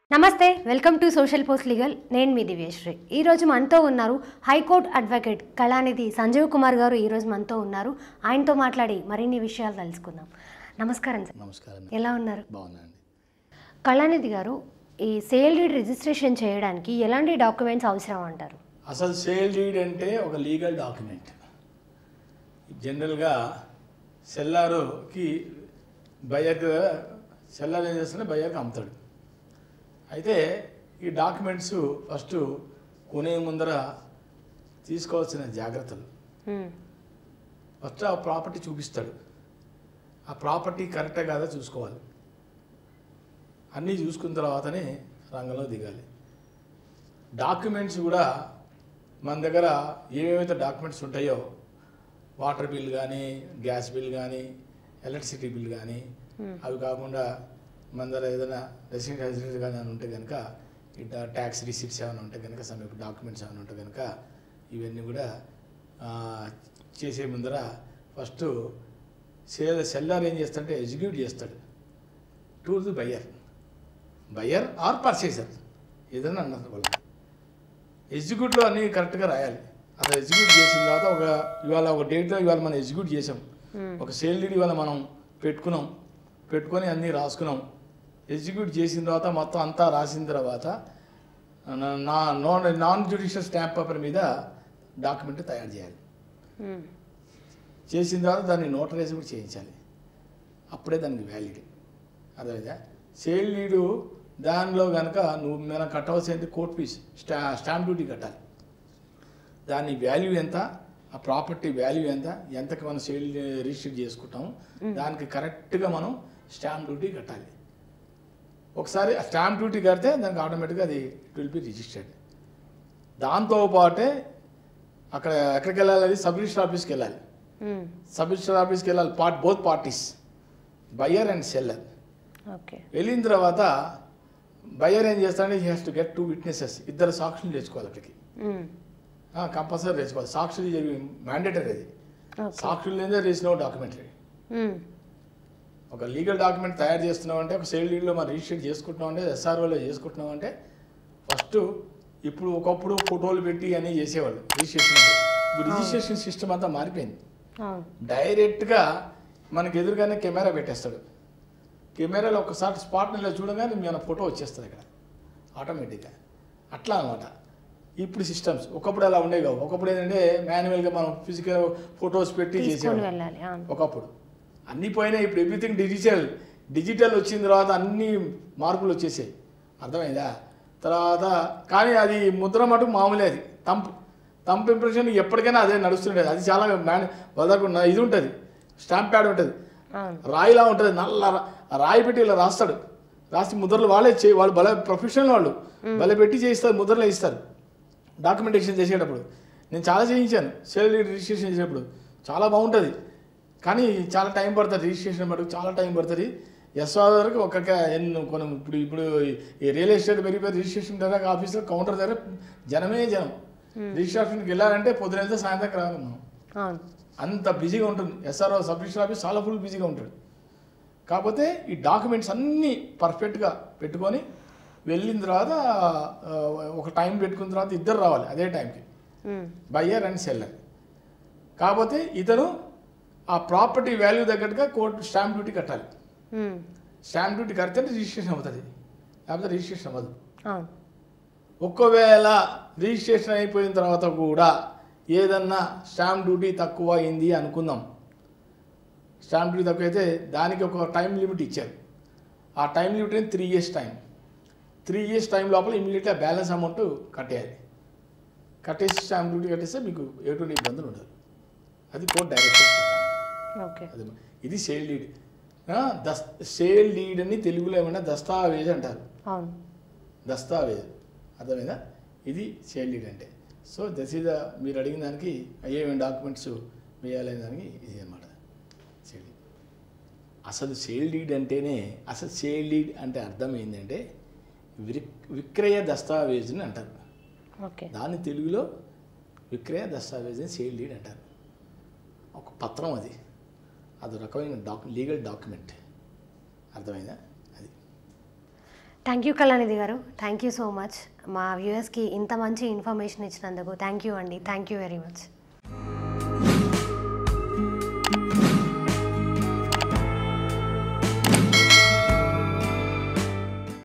నమస్తే welcome to social post legal నేను మీ దివ్యశ్రీ ఈరోజు మనతో ఉన్నారు హైకోర్టు అడ్వకేట్ కళానిధి సంజీవ్ కుమార్ గారు ఈరోజు మనతో ఉన్నారు ఆయనతో మాట్లాడి మరిన్ని విషయాలు తెలుసుకుందాం నమస్కారం సార్ నమస్కారం ఎలా ఉన్నారు బాగున్నాండి కళానిధి గారు ఈ సేల్ డీడ్ రిజిస్ట్రేషన్ చేయడానికి ఎలాంటి డాక్యుమెంట్స్ అవసరం అంటారు అసలు సేల్ డీడ్ అంటే ఒక లీగల్ డాక్యుమెంట్ జనరల్గా సెల్లారుకి బయర్ సెల్లార్ ఏం చేస్తుంటే బయర్కి అమ్ముతాడు అయితే ఈ డాక్యుమెంట్స్ ఫస్ట్ కొనే ముందర తీసుకోవాల్సిన జాగ్రత్తలు హ్మ్. ఫస్ట్ ఆ ప్రాపర్టీ చూపిస్తాడు ఆ ప్రాపర్టీ కరెక్టే కాదా చూసుకోవాలి అన్నీ చూసుకున్న తర్వాతనే రంగంలో దిగాలి డాక్యుమెంట్స్ కూడా మన దగ్గర ఏమేమైతే డాక్యుమెంట్స్ ఉంటాయో వాటర్ బిల్ కానీ గ్యాస్ బిల్ కానీ ఎలక్ట్రిసిటీ బిల్ కానీ అవి కాకుండా మన దగ్గర ఏదైనా రెసిడెంట్ రెసిడెంట్ కానీ అని ఉంటే కనుక ఇట్లా ట్యాక్స్ రిసీప్ట్స్ ఏమైనా ఉంటే కనుక సమీప డాక్యుమెంట్స్ ఏమైనా ఉంటే కనుక ఇవన్నీ కూడా ఆ, చేసే ముందర ఫస్ట్ సేల్ సెల్లర్ ఏం చేస్తాడంటే ఎగ్జిక్యూట్ చేస్తాడు to the buyer buyer or purchaser ఏదైనా అన్నారు వాళ్ళు ఎగ్జిక్యూట్లో అన్నీ కరెక్ట్గా రాయాలి అసలు ఎగ్జిక్యూట్ చేసిన తర్వాత ఒక ఇవాళ ఒక డేట్లో ఇవాళ మనం ఎగ్జిక్యూట్ చేసాం ఒక సేల్ డీడ్ ఇవాళ మనం పెట్టుకున్నాం పెట్టుకొని అన్నీ రాసుకున్నాం ఎగ్జిక్యూట్ చేసిన తర్వాత మొత్తం అంతా రాసిన తర్వాత నా- నా non non judicial stamp paper మీద డాక్యుమెంట్ తయారు చేయాలి హ్మ్. చేసిన తర్వాత దాన్ని నోటరైజ్ కూడా చేయించాలి అప్పుడే దానికి వ్యాలిడ్ అర్థమైందా సేల్ లీడు దానిలో కనుక నువ్వు మనం కట్టవలసింది కోర్ట్ ఫీజ్ స్టా స్టాంప్ డ్యూటీ కట్టాలి దాని వాల్యూ ఎంత ఆ ప్రాపర్టీ వాల్యూ ఎంత ఎంతకి మనం సేల్ రిజిస్టర్ చేసుకుంటాము దానికి కరెక్ట్గా మనం స్టాంప్ డ్యూటీ కట్టాలి ఒకసారి ఆ స్టాంప్ డ్యూటీ కడితే దానికి ఆటోమేటిక్గా అది ఇట్ విల్ బి రిజిస్టర్డ్ దాంతో పాటే అక్కడ ఎక్కడికి వెళ్ళాలి అది సబ్ రిజిస్టర్ ఆఫీస్కి వెళ్ళాలి హ్మ్. సబ్ రిజిస్టర్ ఆఫీస్కి వెళ్ళాలి part both parties buyer and seller okay వెళ్ళిన తర్వాత బయ్యర్ ఏం చేస్తాడంటే he has to get two witnesses ఇద్దరు సాక్షులు తెచ్చుకోవాలి అక్కడికి హ్మ్. కంపల్సరీ తెచ్చుకోవాలి సాక్షులు మ్యాండేటరీ అది ఓకే సాక్షులు లేదా రేస్ నో డాక్యుమెంటరీ హ్మ్. ఒక లీగల్ డాక్యుమెంట్ తయారు చేస్తున్నాం అంటే ఒక సేల్ డీడ్లో మనం రిజిస్టర్ చేసుకుంటున్నాం అంటే ఎస్ఆర్ఓలో చేసుకుంటున్నాం అంటే ఫస్ట్ ఇప్పుడు ఒకప్పుడు ఫోటోలు పెట్టి అన్నీ చేసేవాళ్ళు రిజిస్ట్రేషన్ అప్పుడు. ఇప్పుడు రిజిస్ట్రేషన్ సిస్టమ్ అంతా మారిపోయింది అవును డైరెక్ట్గా మనకి ఎదురుగానే కెమెరా పెట్టేస్తాడు కెమెరాలో ఒకసారి స్పాట్ నిల చూడగానే మన ఫోటో వచ్చేస్తుంది ఇక్కడ ఆటోమేటిక్గా అట్లా అనమాట ఇప్పుడు సిస్టమ్స్ ఒకప్పుడు అలా ఉండేవి కావు ఒకప్పుడు ఏంటంటే మాన్యువల్గా మనం ఫిజికల్ ఫొటోస్ పెట్టి తీసుకొని చేసేవాళ్ళం వెళ్ళాలి అవును ఒకప్పుడు అన్నీ పోయినాయి ఇప్పుడు ఎవ్రీథింగ్ డిజిటల్ డిజిటల్ వచ్చిన తర్వాత అన్ని మార్పులు వచ్చేసాయి అర్థమైందా తర్వాత కానీ అది ముద్ర మటుకు మామూలే అది తంప్ తంప్ ఇంప్రెషన్ ఎప్పటికైనా అదే నడుస్తుండేది అది చాలా మ్యాన్ వదలకు ఇది ఉంటుంది స్టాంప్ ప్యాడ్ ఉంటుంది అవును రాయిలా ఉంటుంది నల్ల రా- రాయి పెట్టి ఇలా రాస్తాడు రాసి ముద్రలు వాళ్ళే చే వాళ్ళు భలే ప్రొఫెషనల్ వాళ్ళు భలే పెట్టి చేయిస్తారు ముద్రలు ఇస్తారు డాక్యుమెంటేషన్ చేసేటప్పుడు నేను చాలా చేయించాను సేల్ రిజిస్ట్రేషన్ చేసేటప్పుడు చాలా బాగుంటుంది కానీ చాలా టైం పడుతుంది రిజిస్ట్రేషన్ మటుకు చాలా టైం పడుతుంది ఎస్ఆర్ వరకు ఒక్కొక్క ఎన్ని కొన్ని ఇప్పుడు ఇప్పుడు ఈ రియల్ ఎస్టేట్ పెరిగిపోయి రిజిస్ట్రేషన్ దగ్గర ఆఫీస్లో కౌంటర్ దగ్గర జనమే జనం రిజిస్ట్రేషన్కి వెళ్ళాలంటే పొద్దున వెళ్తే సాయంత్రం రావాలి మనం అవును అంత బిజీగా ఉంటుంది ఎస్ఆర్ఓ సబ్ రిజిస్టర్ ఆఫీస్ చాలా ఫుల్ బిజీగా ఉంటాడు కాకపోతే ఈ డాక్యుమెంట్స్ అన్నీ పర్ఫెక్ట్గా పెట్టుకొని వెళ్ళిన తర్వాత ఆ, ఒక టైం పెట్టుకున్న తర్వాత ఇద్దరు రావాలి అదే టైంకి హ్మ్. బయ్యర్ అండ్ సెల్లర్ కాకపోతే ఇతను ఆ ప్రాపర్టీ వాల్యూ తగ్గట్టుగా కోర్టు స్టాంప్ డ్యూటీ కట్టాలి హ్మ్. స్టాంప్ డ్యూటీ కడితే రిజిస్ట్రేషన్ అవుతుంది లేకపోతే రిజిస్ట్రేషన్ అవ్వదు అవును ఒకవేళ రిజిస్ట్రేషన్ అయిపోయిన తర్వాత కూడా ఏదన్నా స్టాంప్ డ్యూటీ తక్కువ అయింది అనుకుందాం స్టాంప్ డ్యూటీ తక్కువ అయితే దానికి ఒక టైం లిమిట్ ఇచ్చారు ఆ టైం లిమిట్ అనేది three years time three years time లోపల ఇమీడియట్గా బ్యాలెన్స్ అమౌంట్ కట్టేయాలి కట్టేసి స్టాంప్ డ్యూటీ కట్టేస్తే మీకు ఎటువంటి ఇబ్బందులు ఉండదు అది కోర్ట్ డైరెక్షన్ ఓకే అది ఇది సేల్ లీడ్ దస్ సేల్ లీడ్ అని తెలుగులో ఏమన్నా దస్తావేజ్ అంటారు అవును దస్తావేజ్ అర్థమైందా ఇది సేల్ డీడ్ అంటే సో దస్ ఈజ్ మీరు అడిగిన దానికి ఏమేమి డాక్యుమెంట్స్ వేయాలనే దానికి ఇది అనమాట సేల్ డీడ్ అసలు సేల్ డీడ్ అంటేనే అసలు సేల్ డీడ్ అంటే అర్థం ఏంటంటే విక్ విక్రయ దస్తావేజ్ని అంటారు ఓకే దాన్ని తెలుగులో విక్రయ దస్తావేజ్ అని సేల్ డీడ్ అంటారు ఒక పత్రం అది అది ఒక రకమైన డాక్ లీగల్ డాక్యుమెంట్ అర్థమైందా అది థ్యాంక్ యూ కళానిధి గారు థ్యాంక్ యూ సో మచ్ మా వ్యూయర్స్కి ఇంత మంచి ఇన్ఫర్మేషన్ ఇచ్చినందుకు థ్యాంక్ యూ అండి థ్యాంక్ యూ వెరీ మచ్